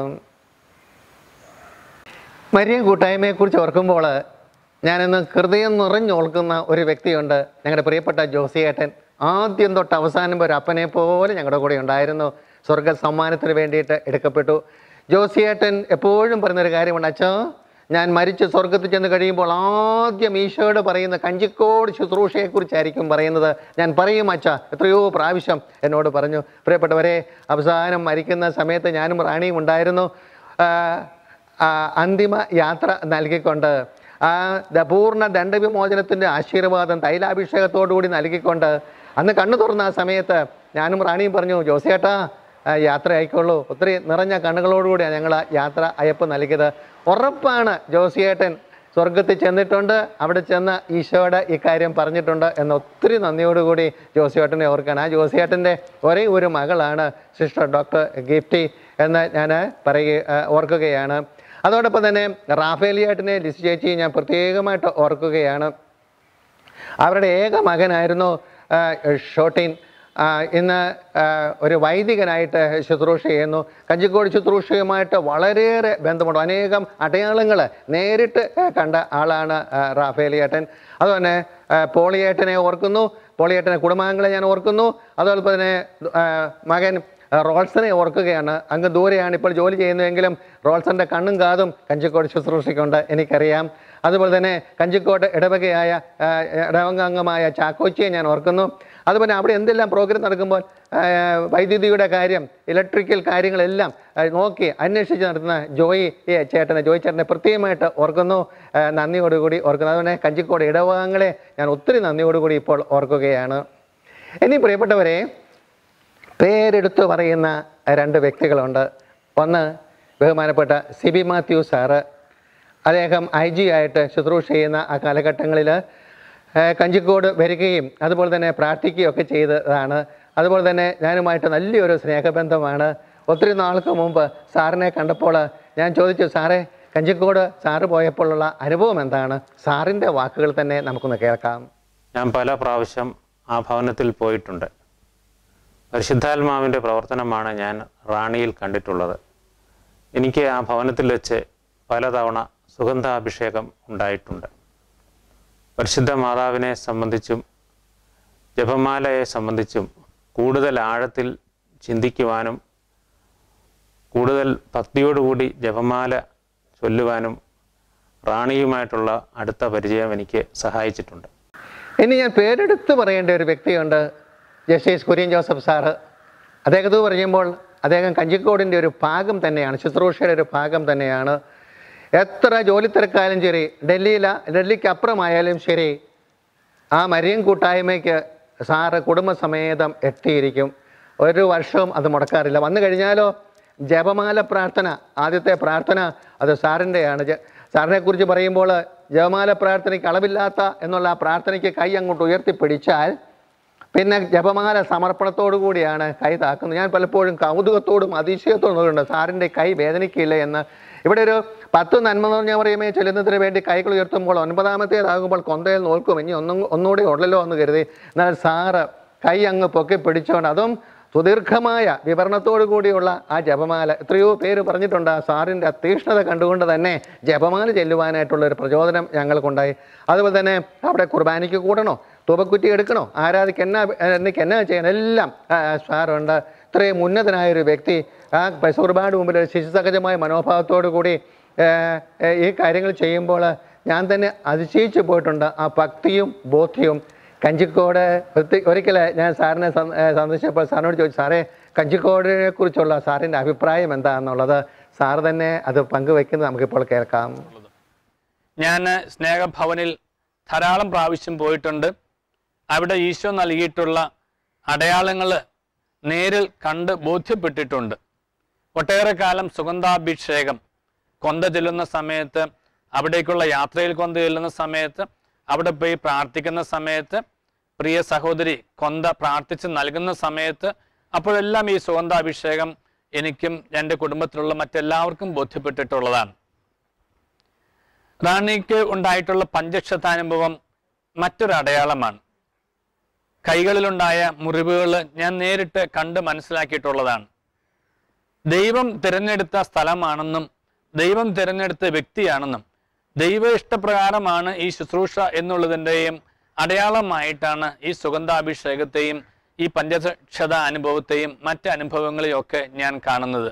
മരിയൻ കൂട്ടായ്മയെക്കുറിച്ച് ഓർക്കുമ്പോൾ ഞാനിന്ന് ഹൃദയം നിറഞ്ഞോൾക്കുന്ന ഒരു വ്യക്തിയുണ്ട് ഞങ്ങളുടെ പ്രിയപ്പെട്ട ജോസിയേട്ടൻ ആദ്യം തൊട്ട് അവസാനം വരെ അപ്പനെ പോലെ ഞങ്ങളുടെ കൂടെ ഉണ്ടായിരുന്നു സ്വർഗ സമ്മാനത്തിന് വേണ്ടിയിട്ട് എടുക്കപ്പെട്ടു ജോസിയേട്ടൻ എപ്പോഴും പറയുന്നൊരു കാര്യമുണ്ട് അച്ഛാ ഞാൻ മരിച്ച് സ്വർഗത്തിൽ ചെന്ന് കഴിയുമ്പോൾ ആദ്യം ഈശോയോട് പറയുന്ന കഞ്ചിക്കോട് ശുശ്രൂഷയെക്കുറിച്ചായിരിക്കും പറയുന്നത് ഞാൻ പറയും അച്ഛ എത്രയോ പ്രാവശ്യം എന്നോട് പറഞ്ഞു പ്രിയപ്പെട്ടവരെ അവസാനം മരിക്കുന്ന സമയത്ത് ഞാനും റാണിയും ഉണ്ടായിരുന്നു ആ, ആ, അന്തിമ യാത്ര നൽകിക്കൊണ്ട് ആ ദ- പൂർണ്ണ ദണ്ഡവിമോചനത്തിൻ്റെ ആശീർവാദം തൈലാഭിഷേകത്തോടുകൂടി നൽകിക്കൊണ്ട് അന്ന് കണ്ണു തുറന്ന ആ സമയത്ത് ഞാനും റാണിയും പറഞ്ഞു ജോസിയേട്ടാ ആ, യാത്ര ആയിക്കോളൂ ഒത്തിരി നിറഞ്ഞ കണ്ണുകളോടുകൂടിയാണ് ഞങ്ങൾ ആ യാത്ര അയപ്പ് നൽകിയത് ഉറപ്പാണ് ജോസിയേട്ടൻ സ്വർഗത്തിൽ ചെന്നിട്ടുണ്ട് അവിടെ ചെന്ന് ഈശോയുടെ ഇക്കാര്യം പറഞ്ഞിട്ടുണ്ട് എന്ന് ഒത്തിരി നന്ദിയോടുകൂടി ജോസിയേട്ടനെ ഓർക്കുകയാണ് ആ ജോസിയേട്ടൻ്റെ ഒരേ ഒരു മകളാണ് സിസ്റ്റർ ഡോക്ടർ ഗിഫ്റ്റി എന്ന് ഞാൻ പറയുക ആ, ഓർക്കുകയാണ് അതോടൊപ്പം തന്നെ റാഫേലിയേട്ടനെ ലിസ് ചേച്ചി ഞാൻ പ്രത്യേകമായിട്ട് ഓർക്കുകയാണ് അവരുടെ ഏക മകനായിരുന്നു ആ, ഷോട്ടിൻ ആ, ഇന്ന് ആ, ഒരു വൈദികനായിട്ട് ശുശ്രൂഷ ചെയ്യുന്നു കഞ്ചിക്കോട് ശുശ്രൂഷയുമായിട്ട് വളരെയേറെ ബന്ധമുണ്ട് അനേകം അടയാളങ്ങൾ നേരിട്ട് ആ, കണ്ട ആളാണ് ആ, റാഫേലിയേട്ടൻ അതുപോലെ ആ, പോളിയേട്ടനെ ഓർക്കുന്നു പോളിയേട്ടനെ കുടുംബാംഗങ്ങളെ ഞാൻ ഓർക്കുന്നു അതുപോലെ തന്നെ ആ, മകൻ ആ, റോൾസനെ ഓർക്കുകയാണ് അങ്ങ് ദൂരെയാണ് ഇപ്പോൾ ജോലി ചെയ്യുന്നതെങ്കിലും റോൾസന്റെ കണ്ണും കാതും കഞ്ചിക്കോട് ശുശ്രൂഷയ്ക്കുണ്ട് എനിക്കറിയാം അതുപോലെ തന്നെ കഞ്ചിക്കോട് ഇടവകയായ ആ, ഇടവകാംഗമായ ചാക്കോച്ചിയെ ഞാൻ ഓർക്കുന്നു അതുപോലെ അവിടെ എന്തെല്ലാം പ്രോഗ്രാം നടക്കുമ്പോൾ ആ, വൈദ്യുതിയുടെ കാര്യം ഇലക്ട്രിക്കൽ കാര്യങ്ങളെല്ലാം ആ, നോക്കി അന്വേഷിച്ച് നടത്തുന്ന ജോയി ഈ ചേട്ടനെ ജോയി ചേട്ടനെ പ്രത്യേകമായിട്ട് ഓർക്കുന്നു ആ, നന്ദിയോടുകൂടി ഓർക്കുന്നു അതുപോലെ കഞ്ചിക്കോട് ഇടവകങ്ങളെ ഞാൻ ഒത്തിരി നന്ദിയോടുകൂടി ഇപ്പോൾ ഓർക്കുകയാണ് ഇനി പ്രിയപ്പെട്ടവരെ പേരെടുത്ത് പറയുന്ന രണ്ട് വ്യക്തികളുണ്ട് ഒന്ന് ബഹുമാനപ്പെട്ട സിബി മാത്യു സാറ് അദ്ദേഹം ഐ ജി ആയിട്ട് ശുശ്രൂഷ ചെയ്യുന്ന ആ കാലഘട്ടങ്ങളിൽ കഞ്ചിക്കോട് വരികയും അതുപോലെ തന്നെ പ്രാർത്ഥിക്കുകയും ഒക്കെ ചെയ്തതാണ് അതുപോലെ തന്നെ ഞാനുമായിട്ട് നല്ലൊരു സ്നേഹബന്ധമാണ് ഒത്തിരി നാൾക്ക് മുമ്പ് സാറിനെ കണ്ടപ്പോൾ ഞാൻ ചോദിച്ചു സാറേ കഞ്ചിക്കോട് സാറ് പോയപ്പോഴുള്ള അനുഭവം എന്താണ് സാറിൻ്റെ വാക്കുകൾ തന്നെ നമുക്കൊന്ന് കേൾക്കാം ഞാൻ പല പ്രാവശ്യം ആ ഭവനത്തിൽ പോയിട്ടുണ്ട് പരിശുദ്ധാത്മാവിൻ്റെ പ്രവർത്തനമാണ് ഞാൻ റാണിയിൽ കണ്ടിട്ടുള്ളത് എനിക്ക് ആ ഭവനത്തിൽ വെച്ച് പലതവണ സുഗന്ധാഭിഷേകം ഉണ്ടായിട്ടുണ്ട് പരിശുദ്ധ മാതാവിനെ സംബന്ധിച്ചും ജപമാലയെ സംബന്ധിച്ചും കൂടുതൽ ആഴത്തിൽ ചിന്തിക്കുവാനും കൂടുതൽ ഭക്തിയോടുകൂടി ജപമാല ചൊല്ലുവാനും റാണിയുമായിട്ടുള്ള അടുത്ത പരിചയം എനിക്ക് സഹായിച്ചിട്ടുണ്ട് ഇനി ഞാൻ പേരെടുത്ത് പറയേണ്ട ഒരു വ്യക്തിയുണ്ട് ജസ്റ്റിസ് കുര്യൻ ജോസഫ് സാറ് അദ്ദേഹത്തെ പറയുമ്പോൾ അദ്ദേഹം കഞ്ചിക്കോടിൻ്റെ ഒരു ഭാഗം തന്നെയാണ് ശുശ്രൂഷയുടെ ഒരു ഭാഗം തന്നെയാണ് എത്ര ജോലി തിരക്കായാലും ശരി ഡൽഹിയില ഡൽഹിക്ക് അപ്പുറമായാലും ശരി ആ മരിയൻ കൂട്ടായ്മയ്ക്ക് സാറ് കുടുംബസമേതം എത്തിയിരിക്കും ഒരു വർഷവും അത് മുടക്കാറില്ല വന്നു കഴിഞ്ഞാലോ ജപമാല പ്രാർത്ഥന ആദ്യത്തെ പ്രാർത്ഥന അത് സാറിൻ്റെയാണ് ജ- സാറിനെ കുറിച്ച് പറയുമ്പോൾ ജപമാല പ്രാർത്ഥനയ്ക്ക് അളവില്ലാത്ത എന്നുള്ള ആ പ്രാർത്ഥനയ്ക്ക് കൈ അങ്ങോട്ട് ഉയർത്തിപ്പിടിച്ചാൽ പിന്നെ ജപമാല സമർപ്പണത്തോടു കൂടിയാണ് കൈ താക്കുന്നത് ഞാൻ പലപ്പോഴും കൗതുകത്തോടും അതിശയത്തോടും നോക്കുന്നുണ്ട് സാറിൻ്റെ കൈ വേദനിക്കില്ല എന്ന് ഇവിടെ ഒരു പത്ത് നന്മ എന്ന് പറഞ്ഞാൽ പറയുമ്പോൾ ചെല്ലുന്നതിന് വേണ്ടി കൈകൾ ഉയർത്തുമ്പോൾ ഒൻപതാമത്തേതാകുമ്പോൾ കൊന്തയിൽ നോൽക്കും ഇനി ഒന്നും ഒന്നുകൂടി ഉള്ളല്ലോ എന്ന് കരുതി എന്നാൽ സാറ് കൈ അങ്ങ് പൊക്കി പിടിച്ചുകൊണ്ട് അതും സുദീർഘമായ വിവരണത്തോടു കൂടിയുള്ള ആ ജപമാല എത്രയോ പേര് പറഞ്ഞിട്ടുണ്ട് ആ സാറിൻ്റെ തീഷ്ണത കണ്ടുകൊണ്ട് തന്നെ ജപമാല ചെല്ലുവാനായിട്ടുള്ള ഒരു പ്രചോദനം ഞങ്ങൾക്കുണ്ടായി അതുപോലെ തന്നെ അവിടെ കുർബാനയ്ക്ക് കൂടണോ തൂപക്കുറ്റി എടുക്കണോ ആരാധിക്ക് എന്നാ എനിക്ക് എന്നാ ചെയ്യണം എല്ലാം ആ, ആ, സാറുണ്ട് ഇത്രയും ഉന്നതനായ ഒരു വ്യക്തി ആ ഒരുപാട് മുമ്പിൽ ഒരു ശിശുസഹജമായ മനോഭാവത്തോടു കൂടി ഏ, ഏ, ഈ കാര്യങ്ങൾ ചെയ്യുമ്പോൾ ഞാൻ തന്നെ അതിശയിച്ചു പോയിട്ടുണ്ട് ആ ഭക്തിയും ബോധ്യവും കഞ്ചിക്കോട് ഒരിക്കൽ ഞാൻ സാറിനെ സന്ദ- ഏ, സന്ദർശിച്ചപ്പോൾ സാറിനോട് ചോദിച്ചു സാറേ കഞ്ചിക്കോടിനെ കുറിച്ചുള്ള സാറിൻ്റെ അഭിപ്രായം എന്താണെന്നുള്ളത് സാർ തന്നെ അത് പങ്കുവെക്കുന്നത് നമുക്കിപ്പോൾ കേൾക്കാം ഞാൻ സ്നേഹഭവനിൽ ധാരാളം പ്രാവശ്യം പോയിട്ടുണ്ട് അവിടെ ഈശോ നൽകിയിട്ടുള്ള അടയാളങ്ങൾ നേരിൽ കണ്ട് ബോധ്യപ്പെട്ടിട്ടുണ്ട് ഒട്ടേറെ കാലം സുഗന്ധാഭിഷേകം കൊന്ത ചെല്ലുന്ന സമയത്ത് അവിടേക്കുള്ള യാത്രയിൽ കൊന്ത ചെല്ലുന്ന സമയത്ത് അവിടെ പോയി പ്രാർത്ഥിക്കുന്ന സമയത്ത് പ്രിയ സഹോദരി കൊന്ത പ്രാർത്ഥിച്ച് നൽകുന്ന സമയത്ത് അപ്പോഴെല്ലാം ഈ സുഗന്ധാഭിഷേകം എനിക്കും എൻ്റെ കുടുംബത്തിലുള്ള മറ്റെല്ലാവർക്കും ബോധ്യപ്പെട്ടിട്ടുള്ളതാണ് റാണിക്ക് ഉണ്ടായിട്ടുള്ള പഞ്ചക്ഷതാനുഭവം മറ്റൊരു അടയാളമാണ് കൈകളിലുണ്ടായ മുറിവുകൾ ഞാൻ നേരിട്ട് കണ്ട് മനസ്സിലാക്കിയിട്ടുള്ളതാണ് ദൈവം തിരഞ്ഞെടുത്ത സ്ഥലമാണെന്നും ദൈവം തിരഞ്ഞെടുത്ത വ്യക്തിയാണെന്നും ദൈവ ഇഷ്ടപ്രകാരമാണ് ഈ ശുശ്രൂഷ എന്നുള്ളതിൻ്റെയും അടയാളമായിട്ടാണ് ഈ സുഗന്ധാഭിഷേകത്തെയും ഈ പഞ്ചക്ഷത അനുഭവത്തെയും മറ്റ് അനുഭവങ്ങളെയും ഒക്കെ ഞാൻ കാണുന്നത്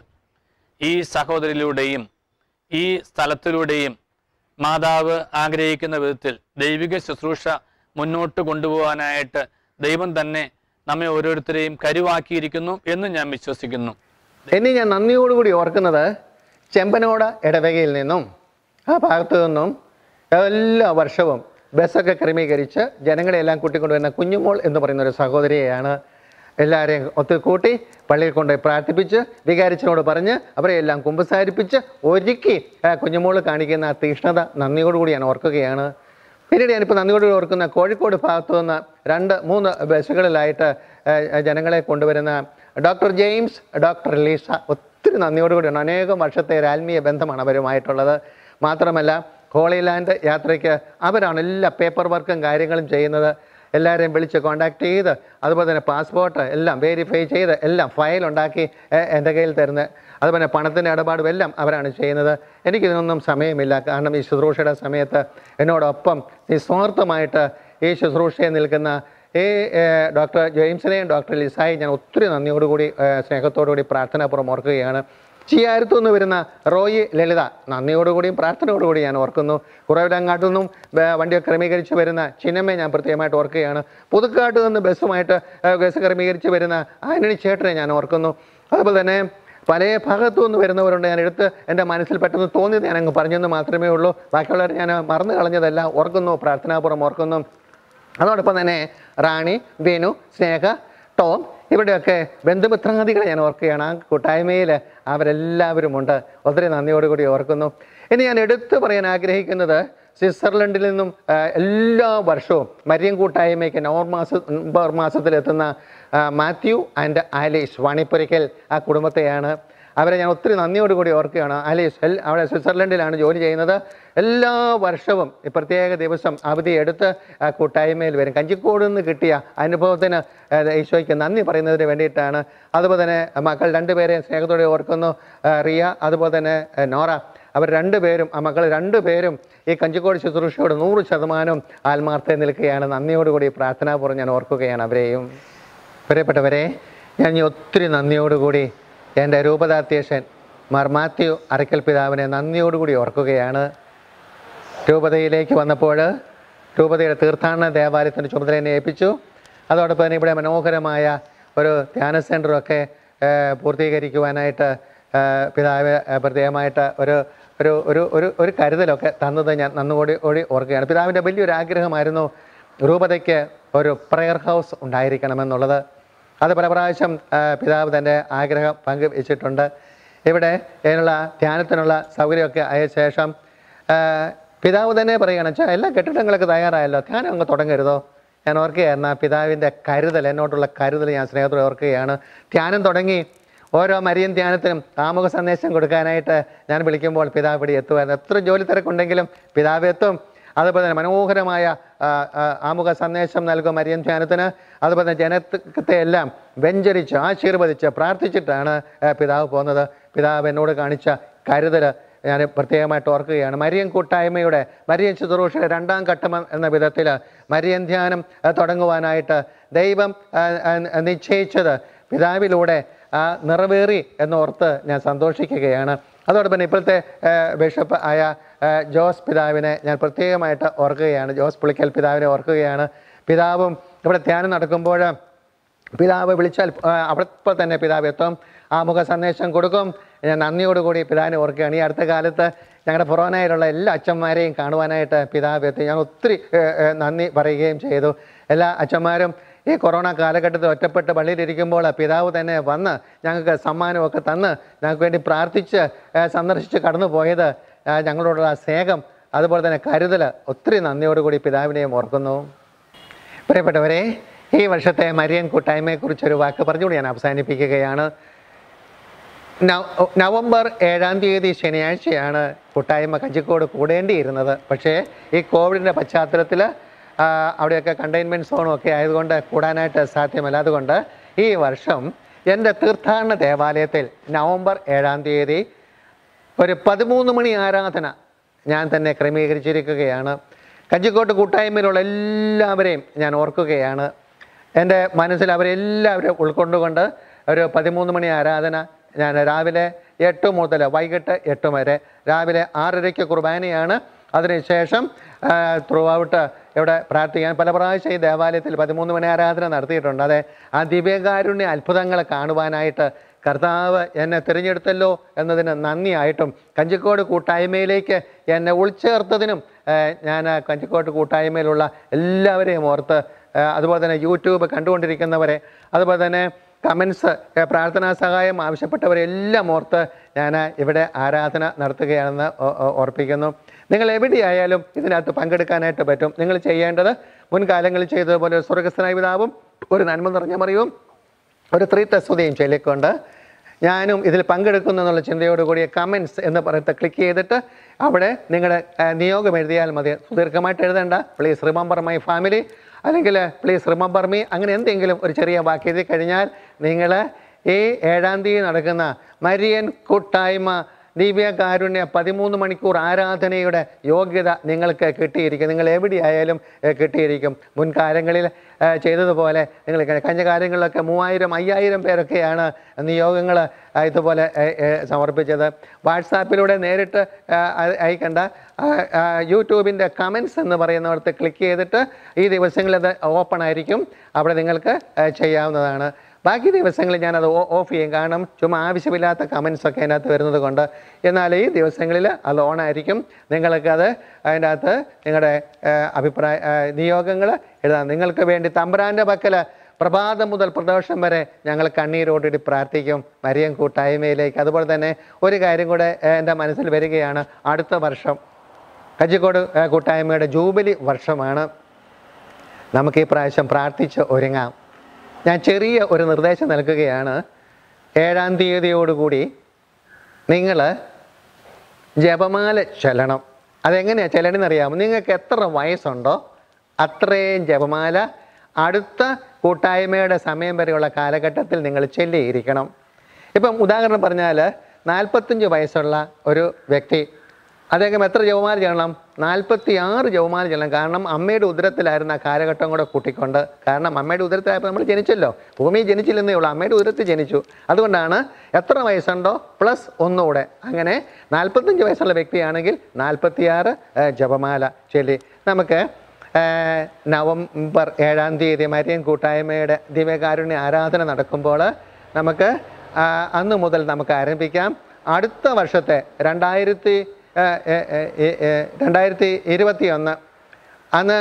ഈ സഹോദരിലൂടെയും ഈ സ്ഥലത്തിലൂടെയും മാതാവ് ആഗ്രഹിക്കുന്ന വിധത്തിൽ ദൈവിക ശുശ്രൂഷ മുന്നോട്ട് കൊണ്ടുപോകാനായിട്ട് ദൈവം തന്നെ നമ്മെ ഓരോരുത്തരെയും കരുവാക്കിയിരിക്കുന്നു എന്ന് ഞാൻ വിശ്വസിക്കുന്നു ഇനി ഞാൻ നന്ദിയോടുകൂടി ഓർക്കുന്നത് ചെമ്പനോട് ഇടവകയിൽ നിന്നും ആ ഭാഗത്തു നിന്നും എല്ലാ വർഷവും ബസ്സൊക്കെ ക്രമീകരിച്ച് ജനങ്ങളെ എല്ലാം കൂട്ടിക്കൊണ്ടുവരുന്ന കുഞ്ഞുമോൾ എന്ന് പറയുന്ന ഒരു സഹോദരിയെയാണ് എല്ലാവരെയും ഒത്തുകൂട്ടി പള്ളിയിൽ കൊണ്ടുപോയി പ്രാർത്ഥിപ്പിച്ച് വികാരിച്ചനോട് പറഞ്ഞ് അവരെ എല്ലാം കുമ്പസാരിപ്പിച്ച് ഒരുക്കി ആ കുഞ്ഞുമോൾ കാണിക്കുന്ന ആ തീഷ്ണത നന്ദിയോടുകൂടി ഞാൻ ഓർക്കുകയാണ് പിന്നീട് ഞാനിപ്പോൾ നന്ദിയോട് ഓർക്കുന്ന കോഴിക്കോട് ഭാഗത്തു നിന്ന് രണ്ട് മൂന്ന് ബസ്സുകളിലായിട്ട് ഏഹ്, ജനങ്ങളെ കൊണ്ടുവരുന്ന ഡോക്ടർ ജെയിംസ് ഡോക്ടർ ലീസ ഒത്തിരി നന്ദിയോടുകൂടിയാണ് അനേകം വർഷത്തെ ഒരു ആത്മീയ ബന്ധമാണ് അവരുമായിട്ടുള്ളത് മാത്രമല്ല ഹോളി ലാൻഡ് യാത്രയ്ക്ക് അവരാണ് എല്ലാ പേപ്പർ വർക്കും കാര്യങ്ങളും ചെയ്യുന്നത് എല്ലാവരെയും വിളിച്ച് കോൺടാക്ട് ചെയ്ത് അതുപോലെ തന്നെ പാസ്പോർട്ട് എല്ലാം വെരിഫൈ ചെയ്ത് എല്ലാം ഫയൽ ഉണ്ടാക്കി ഏഹ്, എൻ്റെ കയ്യിൽ തരുന്നത് അതുപോലെ പണത്തിൻ്റെ ഇടപാടും എല്ലാം അവരാണ് ചെയ്യുന്നത് എനിക്കിതിനൊന്നും സമയമില്ല കാരണം ഈ ശുശ്രൂഷയുടെ സമയത്ത് എന്നോടൊപ്പം നിസ്വാർത്ഥമായിട്ട് ഈ ശുശ്രൂഷയെ നിൽക്കുന്ന ഈ ഏഹ്, ഡോക്ടർ ജെയിംസിനെയും ഡോക്ടർ ലിസായി ഞാൻ ഒത്തിരി നന്ദിയോടുകൂടി ഏഹ്, സ്നേഹത്തോടുകൂടി പ്രാർത്ഥനാപൂർവ്വം ഓർക്കുകയാണ് ചിയാരത്തു നിന്ന് വരുന്ന റോയി ലളിത നന്ദിയോടുകൂടിയും പ്രാർത്ഥനയോടുകൂടി ഞാൻ ഓർക്കുന്നു കുറവിലങ്ങാട്ടു നിന്നും വേ- വണ്ടിയൊക്കെ ക്രമീകരിച്ച് വരുന്ന ചിന്നമ്മയെ ഞാൻ പ്രത്യേകമായിട്ട് ഓർക്കുകയാണ് പുതുക്കാട്ട് നിന്ന് ബസ്സുമായിട്ട് ഏഹ്, ബസ് ക്രമീകരിച്ച് വരുന്ന ആന്റണി ചേട്ടനെ ഞാൻ ഓർക്കുന്നു അതുപോലെ തന്നെ പല ഭാഗത്തു നിന്ന് വരുന്നവരുണ്ട് ഞാൻ എടുത്ത് എൻ്റെ മനസ്സിൽ പെട്ടെന്ന് തോന്നിയത് ഞാൻ അങ്ങ് പറഞ്ഞെന്ന് മാത്രമേ ഉള്ളൂ ബാക്കിയുള്ളവർ ഞാൻ മറന്നു കളഞ്ഞതെല്ലാം ഓർക്കുന്നു പ്രാർത്ഥനാപൂർവ്വം ഓർക്കുന്നു അതോടൊപ്പം തന്നെ റാണി ബിനു സ്നേഹ ടോം ഇവിടെയൊക്കെ ബന്ധുമിത്രാദികളെ ഞാൻ ഓർക്കുകയാണ് ആ കൂട്ടായ്മയിൽ അവരെല്ലാവരുമുണ്ട് ഒത്തിരി നന്ദിയോടുകൂടി ഓർക്കുന്നു ഇനി ഞാൻ എടുത്തു പറയാൻ ആഗ്രഹിക്കുന്നത് സ്വിറ്റ്സർലൻഡിൽ നിന്നും ആ, എല്ലാ വർഷവും മരിയം കൂട്ടായ്മയ്ക്ക് നവംബർ മാസ നവംബർ മാസത്തിലെത്തുന്ന ആ, മാത്യു ആൻഡ് ആലീസ് വാണിപ്പുരയ്ക്കൽ ആ കുടുംബത്തെയാണ് അവരെ ഞാൻ ഒത്തിരി നന്ദിയോടുകൂടി ഓർക്കുകയാണ് ആലീസ് എൽ അവിടെ സ്വിറ്റ്സർലൻഡിലാണ് ജോലി ചെയ്യുന്നത് എല്ലാ വർഷവും ഈ പ്രത്യേക ദിവസം അവധി എടുത്ത് ആ കൂട്ടായ്മയിൽ വരും കഞ്ചിക്കോട് നിന്ന് കിട്ടിയ അനുഭവത്തിന് ആ, ഈശോയ്ക്ക് നന്ദി പറയുന്നതിന് വേണ്ടിയിട്ടാണ് അതുപോലെ തന്നെ മക്കൾ രണ്ടുപേരെ സ്നേഹത്തോടെ ഓർക്കുന്നു ആ, റിയ അതുപോലെ തന്നെ ആ, നോറ അവർ രണ്ടുപേരും ആ മക്കൾ രണ്ടുപേരും ഈ കഞ്ചിക്കോട് ശുശ്രൂഷയോട് നൂറ് ശതമാനം ആത്മാർത്ഥത നിൽക്കുകയാണ് നന്ദിയോടുകൂടി പ്രാർത്ഥനാപൂർവ്വം ഞാൻ ഓർക്കുകയാണ് അവരെയും പ്രിയപ്പെട്ടവരെ ഞാൻ ഈ ഒത്തിരി നന്ദിയോടുകൂടി എൻ്റെ രൂപതാധ്യക്ഷൻ മാർ മാത്യു അറയ്ക്കൽ പിതാവിനെ നന്ദിയോടുകൂടി ഓർക്കുകയാണ് രൂപതയിലേക്ക് വന്നപ്പോൾ രൂപതയുടെ തീർത്ഥാടന ദേവാലയത്തിൻ്റെ ചുമതല എന്നെ ഏൽപ്പിച്ചു അതോടൊപ്പം തന്നെ ഇവിടെ മനോഹരമായ ഒരു ധ്യാന സെൻ്ററൊക്കെ പൂർത്തീകരിക്കുവാനായിട്ട് ആ, പിതാവ് ആ, പ്രത്യേകമായിട്ട് ഒരു ഒരു ഒരു ഒരു ഒരു കരുതലൊക്കെ തന്നത് ഞാൻ നന്നുകൂടി ഓടി ഓർക്കുകയാണ് പിതാവിൻ്റെ വലിയൊരു ആഗ്രഹമായിരുന്നു രൂപതയ്ക്ക് ഒരു പ്രെയർ ഹൗസ് ഉണ്ടായിരിക്കണമെന്നുള്ളത് അത് പല പ്രാവശ്യം ആ, പിതാവ് തൻ്റെ ആഗ്രഹം പങ്കുവച്ചിട്ടുണ്ട് ഇവിടെ ഇതിനുള്ള ധ്യാനത്തിനുള്ള സൗകര്യമൊക്കെ ആയ ശേഷം ആ, പിതാവ് തന്നെ പറയുകയാണ് വെച്ചാൽ എല്ലാ കെട്ടിടങ്ങളൊക്കെ തയ്യാറായല്ലോ ധ്യാനം അങ്ങ് തുടങ്ങരുതോ ഞാൻ ഓർക്കുകയായിരുന്നു ആ പിതാവിൻ്റെ കരുതൽ എന്നോട്ടുള്ള കരുതൽ ഞാൻ സ്നേഹത്തോടെ ഓർക്കുകയാണ് ധ്യാനം തുടങ്ങി ഓരോ മരിയൻ ധ്യാനത്തിനും ആമുഖ സന്ദേശം കൊടുക്കാനായിട്ട് ഞാൻ വിളിക്കുമ്പോൾ പിതാവ് ഇവിടെ എത്തുമായിരുന്നു എത്ര ജോലി തിരക്കുണ്ടെങ്കിലും പിതാവ് എത്തും അതുപോലെ തന്നെ മനോഹരമായ ആ, ആ, ആമുഖ സന്ദേശം നൽകും മരിയൻ ധ്യാനത്തിന് അതുപോലെ തന്നെ ജനത്തെ എല്ലാം വെഞ്ചരിച്ച് ആശീർവദിച്ച് പ്രാർത്ഥിച്ചിട്ടാണ് ആ, പിതാവ് പോകുന്നത് പിതാവ് എന്നോട് കാണിച്ച കരുതൽ ഞാൻ പ്രത്യേകമായിട്ട് ഓർക്കുകയാണ് മരിയൻ കൂട്ടായ്മയുടെ മരിയൻ ശുശ്രൂഷയുടെ രണ്ടാം ഘട്ടം എന്ന വിധത്തിൽ മരിയൻ ധ്യാനം ആ, തുടങ്ങുവാനായിട്ട് ദൈവം ആ, ആ, നിശ്ചയിച്ചത് പിതാവിലൂടെ ആ, നിറവേറി എന്നോർത്ത് ഞാൻ സന്തോഷിക്കുകയാണ് അതോടൊപ്പം തന്നെ ഇപ്പോഴത്തെ ആ, ബിഷപ്പ് ആയ ആ, ജോസ് പിതാവിനെ ഞാൻ പ്രത്യേകമായിട്ട് ഓർക്കുകയാണ് ജോസ് പുളിക്കൽ പിതാവിനെ ഓർക്കുകയാണ് പിതാവും ഇവിടെ ധ്യാനം നടക്കുമ്പോൾ പിതാവ് വിളിച്ചാൽ ആ, അപ്പോൾ തന്നെ പിതാവ് എത്തും ആമുഖ സന്ദേശം കൊടുക്കും ഞാൻ നന്ദിയോടുകൂടി പിതാവിനെ ഓർക്കുകയാണ് ഈ അടുത്ത കാലത്ത് ഞങ്ങളുടെ ഫൊറോനയിലുള്ള എല്ലാ അച്ഛന്മാരെയും കാണുവാനായിട്ട് പിതാവ് എത്തി ഞാൻ ഒത്തിരി ഏ, ഏ, നന്ദി പറയുകയും ചെയ്തു എല്ലാ അച്ഛന്മാരും ഈ കൊറോണ കാലഘട്ടത്തിൽ ഒറ്റപ്പെട്ട് പള്ളിയിലിരിക്കുമ്പോൾ പിതാവ് തന്നെ വന്ന് ഞങ്ങൾക്ക് സമ്മാനമൊക്കെ തന്ന് ഞങ്ങൾക്ക് വേണ്ടി പ്രാർത്ഥിച്ച് ഏ, സന്ദർശിച്ച് കടന്നു പോയത് ആ, ഞങ്ങളോടുള്ള ആ സ്നേഹം അതുപോലെ തന്നെ കരുതൽ ഒത്തിരി നന്ദിയോടുകൂടി പിതാവിനെയും ഓർക്കുന്നു പ്രിയപ്പെട്ടവരെ ഈ വർഷത്തെ മരിയൻ കൂട്ടായ്മയെക്കുറിച്ച് ഒരു വാക്ക് പറഞ്ഞുകൂടി ഞാൻ അവസാനിപ്പിക്കുകയാണ് നവ- നവംബർ ഏഴാം തീയതി ശനിയാഴ്ചയാണ് കൂട്ടായ്മ കഞ്ചിക്കോട് കൂടേണ്ടിയിരുന്നത് പക്ഷേ ഈ കോവിഡിൻ്റെ പശ്ചാത്തലത്തിൽ അവിടെയൊക്കെ കണ്ടെയ്ൻമെൻറ്റ് സോണും ഒക്കെ ആയതുകൊണ്ട് കൂടാനായിട്ട് സാധ്യമല്ല അതുകൊണ്ട് ഈ വർഷം എൻ്റെ തീർത്ഥാടന ദേവാലയത്തിൽ നവംബർ ഏഴാം തീയതി ഒരു പതിമൂന്ന് മണി ആരാധന ഞാൻ തന്നെ ക്രമീകരിച്ചിരിക്കുകയാണ് കഞ്ചിക്കോട്ട് കൂട്ടായ്മയിലുള്ള എല്ലാവരെയും ഞാൻ ഓർക്കുകയാണ് എൻ്റെ മനസ്സിൽ അവരെല്ലാവരും ഉൾക്കൊണ്ടുകൊണ്ട് ഒരു പതിമൂന്ന് മണി ആരാധന ഞാൻ രാവിലെ എട്ട് മുതൽ വൈകിട്ട് എട്ട് വരെ രാവിലെ ആറരയ്ക്ക് കുർബാനയാണ് അതിനുശേഷം ത്രൂ ഔട്ട് ഇവിടെ പ്രാർത്ഥിക്കാൻ പല പ്രാവശ്യം ഈ ദേവാലയത്തിൽ പതിമൂന്ന് മണി ആരാധന നടത്തിയിട്ടുണ്ട് അതെ ആ ദിവ്യകാരുണ്യ അത്ഭുതങ്ങൾ കാണുവാനായിട്ട് കർത്താവ് എന്നെ തിരഞ്ഞെടുത്തല്ലോ എന്നതിന് നന്ദിയായിട്ടും കഞ്ചിക്കോട് കൂട്ടായ്മയിലേക്ക് എന്നെ ഉൾച്ചേർത്തതിനും ഏഹ്, ഞാൻ ആ കഞ്ചിക്കോട് കൂട്ടായ്മയിലുള്ള എല്ലാവരെയും ഓർത്ത് ഏഹ്, അതുപോലെ തന്നെ യൂട്യൂബ് കണ്ടുകൊണ്ടിരിക്കുന്നവരെ അതുപോലെ തന്നെ കമൻസ് പ്രാർത്ഥനാ സഹായം ആവശ്യപ്പെട്ടവരെല്ലാം ഓർത്ത് ഞാൻ ഇവിടെ ആരാധന നടത്തുകയാണെന്ന് ഓ- ഓ- ഓർപ്പിക്കുന്നു നിങ്ങൾ എവിടെയായാലും ഇതിനകത്ത് പങ്കെടുക്കാനായിട്ട് പറ്റും നിങ്ങൾ ചെയ്യേണ്ടത് മുൻകാലങ്ങളിൽ ചെയ്തതുപോലെ ഒരു സ്വർഗസ്ഥനായ പിതാവും ഒരു നന്മ നിറഞ്ഞ മറിയും ഒരു ത്രീ തസ്തുതയും ചൊല്ലിക്കൊണ്ട് ഞാനും ഇതിൽ പങ്കെടുക്കുന്നു എന്നുള്ള ചിന്തയോടുകൂടിയ കമൻസ് എന്ന് പറയുന്നത് ക്ലിക്ക് ചെയ്തിട്ട് അവിടെ നിങ്ങളുടെ ആ, നിയോഗം എഴുതിയാൽ മതി സുദീർഘമായിട്ട് എഴുതേണ്ട പ്ലീസ് റിമെമ്പർ മൈ ഫാമിലി അല്ലെങ്കിൽ പ്ലീസ് റിമെമ്പർ മീ അങ്ങനെ എന്തെങ്കിലും ഒരു ചെറിയ വാക്ക് എഴുതി കഴിഞ്ഞാൽ നിങ്ങൾ ഈ ഏഴാം തീയതി നടക്കുന്ന മരിയൻ കൂട്ടായ്മ ദിവ്യകാരുണ്യ പതിമൂന്ന് മണിക്കൂർ ആരാധനയുടെ യോഗ്യത നിങ്ങൾക്ക് കിട്ടിയിരിക്കും നിങ്ങൾ എവിടെയായാലും ഏഹ്, കിട്ടിയിരിക്കും മുൻകാലങ്ങളിൽ ഏഹ്, ചെയ്തതുപോലെ നിങ്ങൾ കഴിഞ്ഞ കാലങ്ങളിലൊക്കെ മൂവായിരം അയ്യായിരം പേരൊക്കെയാണ് നിയോഗങ്ങൾ ഇതുപോലെ ഏഹ്, ഏഹ്, സമർപ്പിച്ചത് വാട്സാപ്പിലൂടെ നേരിട്ട് ഏഹ്, അയ- അയക്കേണ്ട ആ, ആ, യൂട്യൂബിൻ്റെ കമൻസ് എന്ന് പറയുന്നിടത്ത് ക്ലിക്ക് ചെയ്തിട്ട് ഈ ദിവസങ്ങളിൽ അത് ഓപ്പൺ ആയിരിക്കും അവിടെ നിങ്ങൾക്ക് ഏഹ്, ചെയ്യാവുന്നതാണ് ബാക്കി ദിവസങ്ങളിൽ ഞാനത് ഓ- ഓഫ് ചെയ്യും കാരണം ചുമ്മാ ആവശ്യമില്ലാത്ത കമൻസ് ഒക്കെ അതിനകത്ത് വരുന്നത് കൊണ്ട് എന്നാൽ ഈ ദിവസങ്ങളിൽ അത് ഓണായിരിക്കും നിങ്ങൾക്ക് അത് അതിൻ്റെ അകത്ത് നിങ്ങളുടെ ഏഹ്, അഭിപ്രായ നിയോഗങ്ങൾ എഴുതാം നിങ്ങൾക്ക് വേണ്ടി തമ്പുരാൻ്റെ പക്കൽ പ്രഭാതം മുതൽ പ്രദോഷം വരെ ഞങ്ങൾ കണ്ണീരോടിട്ട് പ്രാർത്ഥിക്കും മരിയൻ കൂട്ടായ്മയിലേക്ക് അതുപോലെ തന്നെ ഒരു കാര്യം കൂടെ ഏഹ്, എൻ്റെ മനസ്സിൽ വരികയാണ് അടുത്ത വർഷം കച്ചിക്കോട് ഏഹ്, കൂട്ടായ്മയുടെ ജൂബിലി വർഷമാണ് നമുക്ക് ഈ പ്രാവശ്യം പ്രാർത്ഥിച്ച് ഒരുങ്ങാം ഞാൻ ചെറിയ ഒരു നിർദ്ദേശം നൽകുകയാണ് ഏഴാം തീയതിയോടുകൂടി നിങ്ങൾ ജപമാല ചൊല്ലണം അതെങ്ങനെയാണ് ചെല്ലണമെന്നറിയാമോ നിങ്ങൾക്ക് എത്ര വയസ്സുണ്ടോ അത്രയും ജപമാല അടുത്ത കൂട്ടായ്മയുടെ സമയം വരെയുള്ള കാലഘട്ടത്തിൽ നിങ്ങൾ ചൊല്ലിയിരിക്കണം ഇപ്പം ഉദാഹരണം പറഞ്ഞാൽ നാൽപ്പത്തഞ്ച് വയസ്സുള്ള ഒരു വ്യക്തി അദ്ദേഹം എത്ര ജവമാല ചെല്ലണം നാൽപ്പത്തി ആറ് ജവമാല ചെല്ലണം കാരണം അമ്മയുടെ ഉദരത്തിലായിരുന്ന ആ കാലഘട്ടം കൂടെ കൂട്ടിക്കൊണ്ട് കാരണം അമ്മയുടെ ഉദരത്തിലായപ്പോൾ നമ്മൾ ജനിച്ചല്ലോ ഭൂമിയിൽ ജനിച്ചില്ലെന്നേ ഉള്ളൂ അമ്മയുടെ ഉദരത്തിൽ ജനിച്ചു അതുകൊണ്ടാണ് എത്ര വയസ്സുണ്ടോ പ്ലസ് ഒന്നുകൂടെ അങ്ങനെ നാൽപ്പത്തഞ്ച് വയസ്സുള്ള വ്യക്തിയാണെങ്കിൽ നാൽപ്പത്തിയാറ് ജപമാല ചൊല്ലി നമുക്ക് ഏഹ്, നവംബർ ഏഴാം തീയതി മരിയൻ കൂട്ടായ്മയുടെ ദിവ്യകാരുണ്യ ആരാധന നടക്കുമ്പോൾ നമുക്ക് ആ, അന്ന് മുതൽ നമുക്ക് ആരംഭിക്കാം അടുത്ത വർഷത്തെ രണ്ടായിരത്തി ഏഹ്, ഏഹ്, ഏഹ്, ഏഹ്, ഏഹ്, രണ്ടായിരത്തി ഇരുപത്തി ഒന്ന് അന്ന്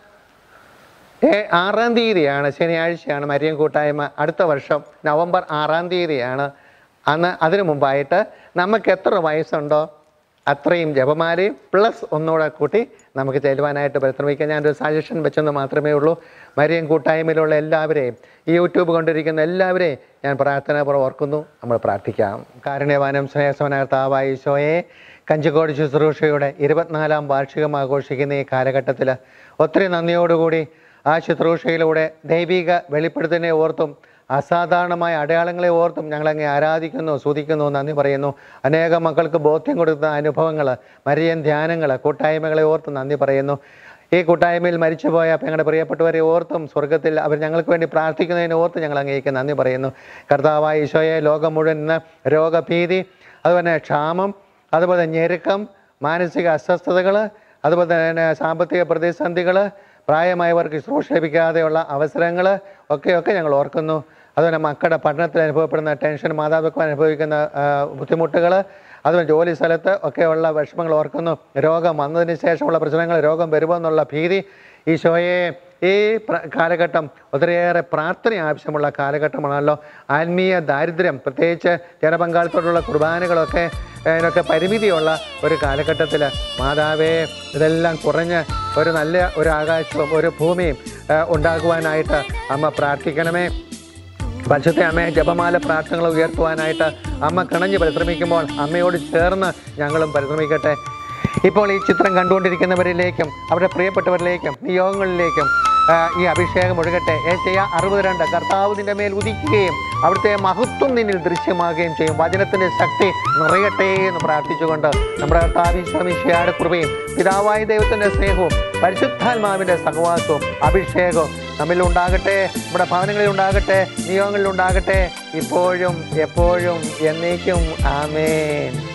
ഏ- ആറാം തീയതിയാണ് ശനിയാഴ്ചയാണ് മരിയൻ കൂട്ടായ്മ അടുത്ത വർഷം നവംബർ ആറാം തീയതിയാണ് അന്ന് അതിനു മുമ്പായിട്ട് നമുക്ക് എത്ര വയസ്സുണ്ടോ അത്രയും ജപമാലയും പ്ലസ് ഒന്നുകൂടെ കൂട്ടി നമുക്ക് ചെല്ലുവാനായിട്ട് പരിശ്രമിക്കാം ഞാനൊരു സജഷൻ വെച്ചെന്ന് മാത്രമേ ഉള്ളൂ മരിയൻ കൂട്ടായ്മയിലുള്ള എല്ലാവരെയും ഈ യൂട്യൂബ് കൊണ്ടിരിക്കുന്ന എല്ലാവരെയും ഞാൻ പ്രാർത്ഥനാപൂർവ്വം ഓർക്കുന്നു നമ്മൾ പ്രാർത്ഥിക്കാം കാരുണ്യവാനം സ്നേഹസവനാർത്താവായ ഈശോയെ കഞ്ചിക്കോട് ശുശ്രൂഷയുടെ ഇരുപത്തിനാലാം വാർഷികം ആഘോഷിക്കുന്ന ഈ കാലഘട്ടത്തിൽ ഒത്തിരി നന്ദിയോടുകൂടി ആ ശുശ്രൂഷയിലൂടെ ദൈവിക വെളിപ്പെടുത്തലിനെ ഓർത്തും അസാധാരണമായ അടയാളങ്ങളെ ഓർത്തും ഞങ്ങളങ്ങെ ആരാധിക്കുന്നു സ്തുതിക്കുന്നു നന്ദി പറയുന്നു അനേകം മക്കൾക്ക് ബോധ്യം കൊടുത്ത അനുഭവങ്ങൾ മരിയൻ ധ്യാനങ്ങൾ കൂട്ടായ്മകളെ ഓർത്ത് നന്ദി പറയുന്നു ഈ കൂട്ടായ്മയിൽ മരിച്ചുപോയ ഞങ്ങളുടെ പ്രിയപ്പെട്ടവരെ ഓർത്തും സ്വർഗത്തിൽ അവർ ഞങ്ങൾക്ക് വേണ്ടി പ്രാർത്ഥിക്കുന്നതിനെ ഓർത്ത് ഞങ്ങൾ അങ്ങേക്ക് നന്ദി പറയുന്നു കർത്താവായ ഈശോയെ ലോകം മുഴുവൻ ഇന്ന് രോഗഭീതി അതുപോലെ ക്ഷാമം അതുപോലെ ഞെരുക്കം മാനസിക അസ്വസ്ഥതകൾ അതുപോലെ തന്നെ സാമ്പത്തിക പ്രതിസന്ധികൾ പ്രായമായവർക്ക് ശുശ്രൂഷ ലഭിക്കാതെയുള്ള അവസരങ്ങൾ ഒക്കെയൊക്കെ ഞങ്ങൾ ഓർക്കുന്നു അതുപോലെ മക്കളുടെ പഠനത്തിൽ അനുഭവപ്പെടുന്ന ടെൻഷൻ മാതാപിതാക്കൾ അനുഭവിക്കുന്ന ബുദ്ധിമുട്ടുകൾ അതുപോലെ ജോലി സ്ഥലത്ത് ഒക്കെയുള്ള വിഷമങ്ങൾ ഓർക്കുന്നു രോഗം വന്നതിന് ശേഷമുള്ള പ്രശ്നങ്ങൾ രോഗം വരുമോ എന്നുള്ള ഭീതി ഈശോയെ ഈ പ്ര- കാലഘട്ടം ഒത്തിരിയേറെ പ്രാർത്ഥന ആവശ്യമുള്ള കാലഘട്ടമാണല്ലോ ആത്മീയ ദാരിദ്ര്യം പ്രത്യേകിച്ച് ജനപങ്കാളിത്തോടുള്ള കുർബാനകളൊക്കെ അതിനൊക്കെ പരിമിതിയുള്ള ഒരു കാലഘട്ടത്തിൽ മാതാവേ ഇതെല്ലാം കുറഞ്ഞ് ഒരു നല്ല ഒരു ആകാശവും ഒരു ഭൂമിയും ആ, ഉണ്ടാകുവാനായിട്ട് അമ്മ പ്രാർത്ഥിക്കണമേ പരിശുദ്ധ അമ്മയെ ജപമാല പ്രാർത്ഥനകൾ ഉയർത്തുവാനായിട്ട് അമ്മ കിണഞ്ഞ് പരിശ്രമിക്കുമ്പോൾ അമ്മയോട് ചേർന്ന് ഞങ്ങളും പരിശ്രമിക്കട്ടെ ഇപ്പോൾ ഈ ചിത്രം കണ്ടുകൊണ്ടിരിക്കുന്നവരിലേക്കും അവരുടെ പ്രിയപ്പെട്ടവരിലേക്കും നിയോഗങ്ങളിലേക്കും ആ, ഈ അഭിഷേകം ഒഴുകട്ടെ ഏശയ അറുപത് രണ്ട് കർത്താവ് നിന്റെ മേൽ ഉദിക്കുകയും അവിടുത്തെ മഹത്വം നിന്നിൽ ദൃശ്യമാകുകയും ചെയ്യും വചനത്തിൻ്റെ ശക്തി നിറയട്ടെ എന്ന് പ്രാർത്ഥിച്ചുകൊണ്ട് നമ്മുടെ കർത്താവിശ്വമിഷയുടെ കൃപയും പിതാവായ ദൈവത്തിൻ്റെ സ്നേഹവും പരിശുദ്ധാത്മാവിൻ്റെ സഹവാസവും അഭിഷേകവും നമ്മിൽ ഉണ്ടാകട്ടെ നമ്മുടെ ഭവനങ്ങളിൽ ഉണ്ടാകട്ടെ നിയോഗങ്ങളിൽ ഉണ്ടാകട്ടെ ഇപ്പോഴും എപ്പോഴും എന്നേക്കും ആമേൻ